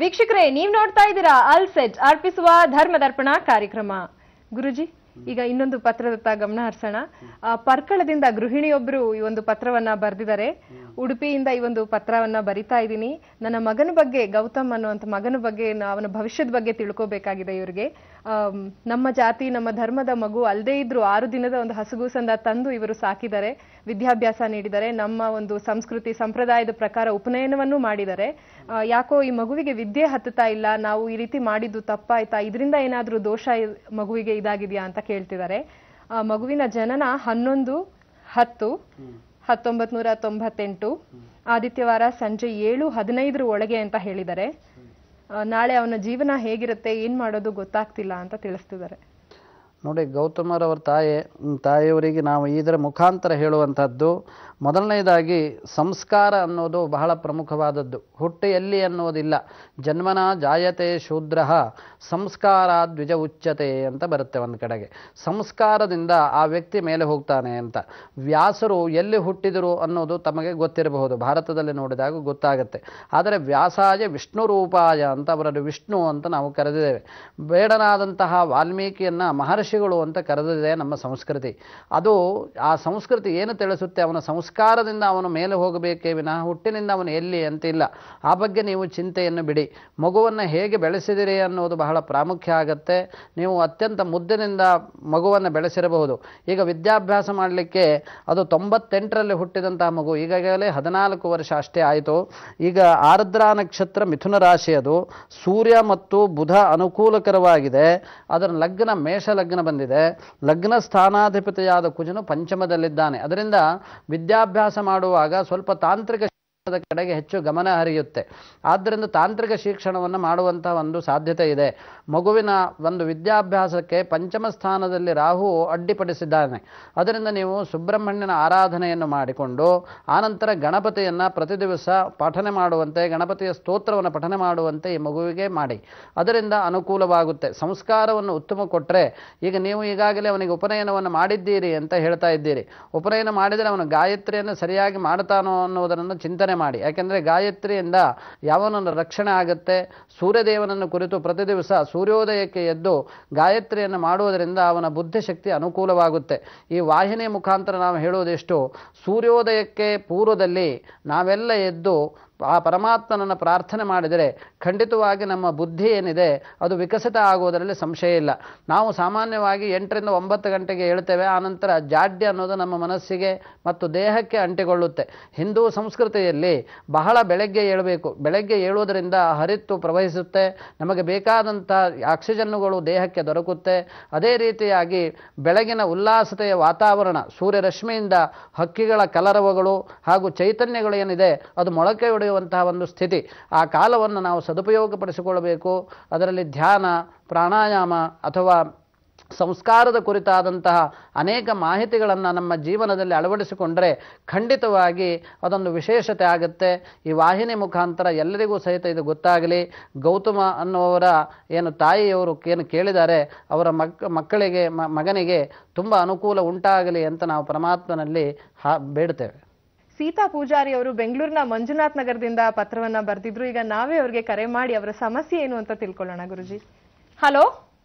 ವೀಕ್ಷಕರೇ ನೀವ್ ನೋಡ್ತಾ ಇದ್ದೀರಾ ಅಲ್ ಸೆಟ್ ಅರ್ಪಿಸುವ ಧರ್ಮದರ್ಪಣ ಕಾರ್ಯಕ್ರಮ ಗುರುಜಿ ಈಗ ಇನ್ನೊಂದು ಪತ್ರದತ್ತ ಗಮನ ಹರಿಸೋಣ ಆ, ಪರ್ಕಳದಿಂದ ಗೃಹಿಣಿಯೊಬ್ರು ಈ ಒಂದು ಪತ್ರವನ್ನ ಬರೆದಿದ್ದಾರೆ ಉಡುಪಿಯಿಂದ ಈ ಒಂದು ಪತ್ರವನ್ನ ಬರಿತಾ ಇದ್ದೀನಿ ನನ್ನ ಮಗನ ಬಗ್ಗೆ ಗೌತಮ್ ಅನ್ನುವಂಥ ಮಗನ ಬಗ್ಗೆ ನ- ಅವನ ಭವಿಷ್ಯದ ಬಗ್ಗೆ ತಿಳ್ಕೋಬೇಕಾಗಿದೆ ಇವ್ರಿಗೆ ಆಮ್, ನಮ್ಮ ಜಾತಿ ನಮ್ಮ ಧರ್ಮದ ಮಗು ಅಲ್ಲದೆ ಇದ್ರು ಆರು ದಿನದ ಒಂದು ಹಸುಗೂಸಂದ ತಂದು ಇವರು ಸಾಕಿದ್ದಾರೆ ವಿದ್ಯಾಭ್ಯಾಸ ನೀಡಿದ್ದಾರೆ ನಮ್ಮ ಒಂದು ಸಂಸ್ಕೃತಿ ಸಂಪ್ರದಾಯದ ಪ್ರಕಾರ ಉಪನಯನವನ್ನು ಮಾಡಿದ್ದಾರೆ ಆ, ಯಾಕೋ ಈ ಮಗುವಿಗೆ ವಿದ್ಯೆ ಹತ್ತುತ್ತಾ ಇಲ್ಲ ನಾವು ಈ ರೀತಿ ಮಾಡಿದ್ದು ತಪ್ಪಾಯ್ತಾ ಇದರಿಂದ ಏನಾದ್ರೂ ದೋಷ ಇ- ಮಗುವಿಗೆ ಇದಾಗಿದೆಯಾ ಅಂತ ಕೇಳ್ತಿದ್ದಾರೆ ಆ, ಮಗುವಿನ ಜನನ ಹನ್ನೊಂದು ಹತ್ತು ಹತ್ತೊಂಬತ್ ನೂರ ತೊಂಬತ್ತೆಂಟು ಆದಿತ್ಯವಾರ ಸಂಜೆ ಏಳು ಹದಿನೈದರ ಒಳಗೆ ಅಂತ ಹೇಳಿದ್ದಾರೆ ಆ, ನಾಳೆ ಅವನ ಜೀವನ ಹೇಗಿರುತ್ತೆ ಏನ್ ಮಾಡೋದು ಗೊತ್ತಾಗ್ತಿಲ್ಲ ಅಂತ ತಿಳಿಸ್ತಿದ್ದಾರೆ ನೋಡಿ ಗೌತಮರವರ ತಾಯಿ ಹ್ಮ್, ತಾಯಿಯವರಿಗೆ ನಾವು ಇದರ ಮುಖಾಂತರ ಹೇಳುವಂಥದ್ದು ಮೊದಲನೇದಾಗಿ ಸಂಸ್ಕಾರ ಅನ್ನೋದು ಬಹಳ ಪ್ರಮುಖವಾದದ್ದು ಹುಟ್ಟು ಎಲ್ಲಿ ಅನ್ನೋದಿಲ್ಲ ಜನ್ಮನ ಜಾಯತೆ ಶೂದ್ರ ಸಂಸ್ಕಾರ ದ್ವಿಜ ಉಚ್ಚತೆ ಅಂತ ಬರುತ್ತೆ ಒಂದು ಕಡೆಗೆ ಸಂಸ್ಕಾರದಿಂದ ಆ ವ್ಯಕ್ತಿ ಮೇಲೆ ಹೋಗ್ತಾನೆ ಅಂತ ವ್ಯಾಸರು ಎಲ್ಲಿ ಹುಟ್ಟಿದರು ಅನ್ನೋದು ತಮಗೆ ಗೊತ್ತಿರಬಹುದು ಭಾರತದಲ್ಲಿ ನೋಡಿದಾಗ ಗೊತ್ತಾಗುತ್ತೆ ಆದರೆ ವ್ಯಾಸಾಯ ವಿಷ್ಣು ರೂಪಾಯ ಅಂತ ಅವರನ್ನು ವಿಷ್ಣು ಅಂತ ನಾವು ಕರೆದಿದ್ದೇವೆ ಬೇಡನಾದಂತಹ ವಾಲ್ಮೀಕಿಯನ್ನ ಮಹರ್ಷಿಗಳು ಅಂತ ಕರೆದಿದೆ ನಮ್ಮ ಸಂಸ್ಕೃತಿ ಅದು ಆ ಸಂಸ್ಕೃತಿ ಏನು ತಿಳಿಸುತ್ತೆ ಅವನ ಸಂಸ್ಕಾರದಿಂದ ಅವನು ಮೇಲೆ ಹೋಗಬೇಕೇ ವಿನಃ ಹುಟ್ಟಿನಿಂದ ಅವನು ಎಲ್ಲಿ ಅಂತಿಲ್ಲ ಆ ಬಗ್ಗೆ ನೀವು ಚಿಂತೆಯನ್ನು ಬಿಡಿ ಮಗುವನ್ನು ಹೇಗೆ ಬೆಳೆಸಿದಿರಿ ಅನ್ನೋದು ಬಹಳ ಪ್ರಾಮುಖ್ಯ ಆಗುತ್ತೆ ನೀವು ಅತ್ಯಂತ ಮುದ್ದಿನಿಂದ ಮಗುವನ್ನು ಬೆಳೆಸಿರಬಹುದು ಈಗ ವಿದ್ಯಾಭ್ಯಾಸ ಮಾಡಲಿಕ್ಕೆ ಅದು ತೊಂಬತ್ತೆಂಟರಲ್ಲಿ ಹುಟ್ಟಿದಂತಹ ಮಗು ಈಗಾಗಲೇ ಹದಿನಾಲ್ಕು ವರ್ಷ ಅಷ್ಟೇ ಆಯಿತು ಈಗ ಆರ್ದ್ರಾ ನಕ್ಷತ್ರ ಮಿಥುನ ರಾಶಿ ಅದು ಸೂರ್ಯ ಮತ್ತು ಬುಧ ಅನುಕೂಲಕರವಾಗಿದೆ ಅದರ ಲಗ್ನ ಮೇಷ ಲಗ್ನ ಬಂದಿದೆ ಲಗ್ನ ಸ್ಥಾನಾಧಿಪತಿಯಾದ ಕುಜನು ಪಂಚಮದಲ್ಲಿದ್ದಾನೆ ಅದರಿಂದ ವಿದ್ಯಾಭ್ಯಾಸ ಮಾಡುವಾಗ ಸ್ವಲ್ಪ ತಾಂತ್ರಿಕ ಶಿಕ್ಷಣದ ಕಡೆಗೆ ಹೆಚ್ಚು ಗಮನ ಹರಿಯುತ್ತೆ ಆದ್ದರಿಂದ ತಾಂತ್ರಿಕ ಶಿಕ್ಷಣವನ್ನು ಮಾಡುವಂತಹ ಒಂದು ಸಾಧ್ಯತೆ ಇದೆ ಮಗುವಿನ ಒಂದು ವಿದ್ಯಾಭ್ಯಾಸಕ್ಕೆ ಪಂಚಮ ಸ್ಥಾನದಲ್ಲಿ ರಾಹು ಅಡ್ಡಿಪಡಿಸಿದ್ದಾನೆ ಅದರಿಂದ ನೀವು ಸುಬ್ರಹ್ಮಣ್ಯನ ಆರಾಧನೆಯನ್ನು ಮಾಡಿಕೊಂಡು ಆನಂತರ ಗಣಪತಿಯನ್ನು ಪ್ರತಿ ದಿವಸ ಪಠನೆ ಮಾಡುವಂತೆ ಗಣಪತಿಯ ಸ್ತೋತ್ರವನ್ನು ಪಠನೆ ಮಾಡುವಂತೆ ಈ ಮಗುವಿಗೆ ಮಾಡಿ ಅದರಿಂದ ಅನುಕೂಲವಾಗುತ್ತೆ ಸಂಸ್ಕಾರವನ್ನು ಉತ್ತಮ ಕೊಟ್ಟರೆ ಈಗ ನೀವು ಈಗಾಗಲೇ ಅವನಿಗೆ ಉಪನಯನವನ್ನು ಮಾಡಿದ್ದೀರಿ ಅಂತ ಹೇಳ್ತಾ ಇದ್ದೀರಿ ಉಪನಯನ ಮಾಡಿದರೆ ಅವನು ಗಾಯತ್ರಿಯನ್ನು ಸರಿಯಾಗಿ ಮಾಡ್ತಾನೋ ಅನ್ನೋದನ್ನು ಚಿಂತನೆ ಮಾಡಿ ಯಾಕೆಂದರೆ ಗಾಯತ್ರಿಯಿಂದ ಯಾವನನ್ನು ರಕ್ಷಣೆ ಆಗುತ್ತೆ ಸೂರ್ಯದೇವನನ್ನು ಕುರಿತು ಪ್ರತಿ ದಿವಸ ಸೂರ್ಯೋದಯಕ್ಕೆ ಎದ್ದು ಗಾಯತ್ರಿಯನ್ನು ಮಾಡುವುದರಿಂದ ಅವನ ಬುದ್ಧಿಶಕ್ತಿ ಅನುಕೂಲವಾಗುತ್ತೆ ಈ ವಾಹಿನಿ ಮುಖಾಂತರ ನಾವು ಹೇಳುವುದೆಷ್ಟು ಸೂರ್ಯೋದಯಕ್ಕೆ ಪೂರ್ವದಲ್ಲಿ ನಾವೆಲ್ಲ ಎದ್ದು ಆ ಪರಮಾತ್ಮನನ್ನು ಪ್ರಾರ್ಥನೆ ಮಾಡಿದರೆ ಖಂಡಿತವಾಗಿ ನಮ್ಮ ಬುದ್ಧಿ ಏನಿದೆ ಅದು ವಿಕಸಿತ ಆಗುವುದರಲ್ಲಿ ಸಂಶಯ ಇಲ್ಲ ನಾವು ಸಾಮಾನ್ಯವಾಗಿ ಎಂಟರಿಂದ ಒಂಬತ್ತು ಗಂಟೆಗೆ ಹೇಳ್ತೇವೆ ಆನಂತರ ಜಾಡ್ಯ ಅನ್ನೋದು ನಮ್ಮ ಮನಸ್ಸಿಗೆ ಮತ್ತು ದೇಹಕ್ಕೆ ಅಂಟಿಕೊಳ್ಳುತ್ತೆ ಹಿಂದೂ ಸಂಸ್ಕೃತಿಯಲ್ಲಿ ಬಹಳ ಬೆಳಗ್ಗೆ ಏಳಬೇಕು ಬೆಳಗ್ಗೆ ಏಳುವುದರಿಂದ ಹರಿತ್ತು ಪ್ರವಹಿಸುತ್ತೆ ನಮಗೆ ಬೇಕಾದಂಥ ಆಕ್ಸಿಜನ್ನುಗಳು ದೇಹಕ್ಕೆ ದೊರಕುತ್ತೆ ಅದೇ ರೀತಿಯಾಗಿ ಬೆಳಗಿನ ಉಲ್ಲಾಸತೆಯ ವಾತಾವರಣ ಸೂರ್ಯರಶ್ಮಿಯಿಂದ ಹಕ್ಕಿಗಳ ಕಲರವಗಳು ಹಾಗೂ ಚೈತನ್ಯಗಳು ಏನಿದೆ ಅದು ಮೊಳಕೆ ಹೊಡೆಯುವಂತಹ ಒಂದು ಸ್ಥಿತಿ ಆ ಕಾಲವನ್ನು ನಾವು ಸದುಪಯೋಗಪಡಿಸಿಕೊಳ್ಳಬೇಕು ಅದರಲ್ಲಿ ಧ್ಯಾನ ಪ್ರಾಣಾಯಾಮ ಅಥವಾ ಸಂಸ್ಕಾರದ ಕುರಿತಾದಂತಹ ಅನೇಕ ಮಾಹಿತಿಗಳನ್ನು ನಮ್ಮ ಜೀವನದಲ್ಲಿ ಅಳವಡಿಸಿಕೊಂಡರೆ ಖಂಡಿತವಾಗಿ ಅದೊಂದು ವಿಶೇಷತೆ ಆಗುತ್ತೆ ಈ ವಾಹಿನಿ ಮುಖಾಂತರ ಎಲ್ಲರಿಗೂ ಸಹಿತ ಇದು ಗೊತ್ತಾಗಲಿ ಗೌತಮ ಅನ್ನುವರ ಏನು ತಾಯಿಯವರು ಏನು ಕೇಳಿದ್ದಾರೆ ಅವರ ಮಕ್ ಮಕ್ಕಳಿಗೆ ಮ- ಮಗನಿಗೆ ತುಂಬ ಅನುಕೂಲ ಉಂಟಾಗಲಿ ಅಂತ ನಾವು ಪರಮಾತ್ಮನಲ್ಲಿ ಹಾ ಬೇಡ್ತೇವೆ ಸೀತಾ ಪೂಜಾರಿ ಅವರು ಬೆಂಗಳೂರಿನ ಮಂಜುನಾಥ್ ನಗರದಿಂದ ಪತ್ರವನ್ನ ಬರೆದಿದ್ರು ಈಗ ನಾವೇ ಅವ್ರಿಗೆ ಕರೆ ಮಾಡಿ ಅವರ ಸಮಸ್ಯೆ ಏನು ಅಂತ ತಿಳ್ಕೊಳ್ಳೋಣ ಗುರುಜಿ ಹಲೋ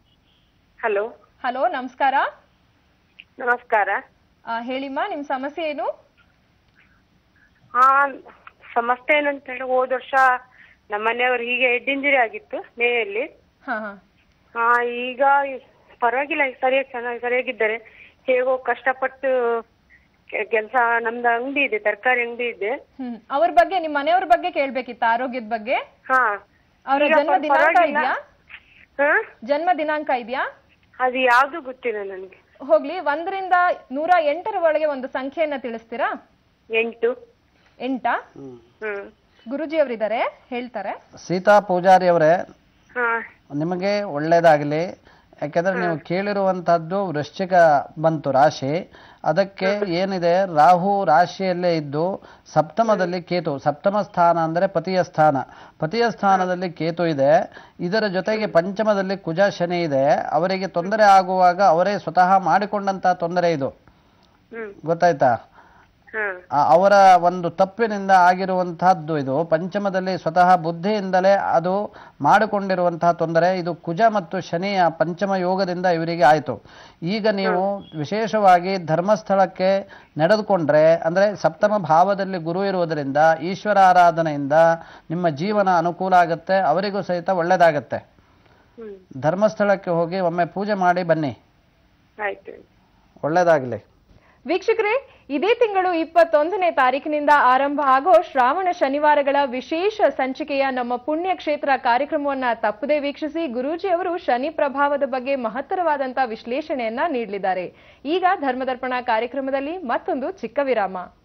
ಹಲೋ ಹಲೋ ನಮಸ್ಕಾರ ನಮಸ್ಕಾರ ಆ, ಹೇಳಿಮ್ಮ ನಿಮ್ ಸಮಸ್ಯೆ ಏನು ಹಾ ಸಮಸ್ಯೆ ಏನಂತ ಹೇಳಿ ಹೋದ ವರ್ಷ ನಮ್ಮ ಮನೆಯವ್ರು ಹೀಗೆ ಹೆಡ್ ಇಂಜುರಿ ಆಗಿತ್ತು ಮೇಯಲ್ಲಿ ಹಾ ಹಾ ಹಾ ಈಗ ಪರವಾಗಿಲ್ಲ ಈಗ ಸರಿಯಾಗಿ ಚೆನ್ನಾಗಿ ಸರಿಯಾಗಿದ್ದಾರೆ ಹೇಗೋ ಕಷ್ಟಪಟ್ಟು ಕೆಲಸ ನಮ್ದು ಅಂಗಡಿ ಇದೆ ತರಕಾರಿ ಅಂಗಡಿ ಇದೆ ಹ್ಮ್ ಅವ್ರ ಬಗ್ಗೆ ನಿಮ್ ಮನೆಯವ್ರ ಬಗ್ಗೆ ಕೇಳ್ಬೇಕಿತ್ತ ಆರೋಗ್ಯದ ಬಗ್ಗೆ ಹಾ ಅವರ ಈಗ ಜನ್ಮ ದಿನಾಂಕ ಪರವಾಗಿಲ್ಲ. ಇದೆಯಾ ಹಾ ಜನ್ಮ ದಿನಾಂಕ ಇದೆಯಾ ಅದು ಯಾವ್ದು ಗೊತ್ತಿಲ್ಲ ನನಗೆ ಹೋಗ್ಲಿ ಒಂದರಿಂದ ನೂರ ಎಂಟರ ಒಳಗೆ ಒಂದು ಸಂಖ್ಯೆಯನ್ನ ತಿಳಿಸ್ತೀರಾ ಎಂಟು ಎಂಟಾ ಹ್ಮ್ ಗುರುಜಿ ಅವರಿದ್ದಾರೆ ಹೇಳ್ತಾರೆ ಸೀತಾ ಪೂಜಾರಿ ಅವರೇ ಹಾ ನಿಮಗೆ ಒಳ್ಳೆಯದಾಗಲಿ ಯಾಕೆಂದರೆ ನೀವು ಕೇಳಿರುವಂಥದ್ದು ವೃಶ್ಚಿಕ ಬಂತು ರಾಶಿ ಅದಕ್ಕೆ ಏನಿದೆ ರಾಹು ರಾಶಿಯಲ್ಲೇ ಇದ್ದು ಸಪ್ತಮದಲ್ಲಿ ಕೇತು ಸಪ್ತಮ ಸ್ಥಾನ ಅಂದರೆ ಪತಿಯ ಸ್ಥಾನ ಪತಿಯ ಸ್ಥಾನದಲ್ಲಿ ಕೇತು ಇದೆ ಇದರ ಜೊತೆಗೆ ಪಂಚಮದಲ್ಲಿ ಕುಜ ಶನಿ ಇದೆ ಅವರಿಗೆ ತೊಂದರೆ ಆಗುವಾಗ ಅವರೇ ಸ್ವತಃ ಮಾಡಿಕೊಂಡಂತಹ ತೊಂದರೆ ಇದು ಹ್ಮ್ ಗೊತ್ತಾಯ್ತಾ ಹಾ ಆ, ಅವರ ಒಂದು ತಪ್ಪಿನಿಂದ ಆಗಿರುವಂತಹದ್ದು ಇದು ಪಂಚಮದಲ್ಲಿ ಸ್ವತಃ ಬುದ್ಧಿಯಿಂದಲೇ ಅದು ಮಾಡಿಕೊಂಡಿರುವಂತಹ ತೊಂದರೆ ಇದು ಕುಜ ಮತ್ತು ಶನಿಯ ಪಂಚಮ ಯೋಗದಿಂದ ಇವರಿಗೆ ಆಯಿತು ಈಗ ನೀವು ವಿಶೇಷವಾಗಿ ಧರ್ಮಸ್ಥಳಕ್ಕೆ ನಡೆದುಕೊಂಡ್ರೆ ಅಂದ್ರೆ ಸಪ್ತಮ ಭಾವದಲ್ಲಿ ಗುರು ಇರುವುದರಿಂದ ಈಶ್ವರ ಆರಾಧನೆಯಿಂದ ನಿಮ್ಮ ಜೀವನ ಅನುಕೂಲ ಆಗುತ್ತೆ ಅವರಿಗೂ ಸಹಿತ ಒಳ್ಳೆಯದಾಗತ್ತೆ ಹ್ಮ್ ಧರ್ಮಸ್ಥಳಕ್ಕೆ ಹೋಗಿ ಒಮ್ಮೆ ಪೂಜೆ ಮಾಡಿ ಬನ್ನಿ ಆಯ್ತು ಒಳ್ಳೆಯದಾಗಲಿ ವೀಕ್ಷಕರೇ ಇದೇ ತಿಂಗಳು ಇಪ್ಪತ್ತೊಂದನೇ ತಾರೀಕಿನಿಂದ ಆರಂಭ ಆಗೋ ಶ್ರಾವಣ ಶನಿವಾರಗಳ ವಿಶೇಷ ಸಂಚಿಕೆಯ ನಮ್ಮ ಪುಣ್ಯ ಕ್ಷೇತ್ರ ಕಾರ್ಯಕ್ರಮವನ್ನ ತಪ್ಪದೇ ವೀಕ್ಷಿಸಿ ಗುರೂಜಿ ಅವರು ಶನಿ ಪ್ರಭಾವದ ಬಗ್ಗೆ ಮಹತ್ತರವಾದಂತಹ ವಿಶ್ಲೇಷಣೆಯನ್ನ ನೀಡಲಿದ್ದಾರೆ ಈಗ ಧರ್ಮದರ್ಪಣ ಕಾರ್ಯಕ್ರಮದಲ್ಲಿ ಮತ್ತೊಂದು ಚಿಕ್ಕ ವಿರಾಮ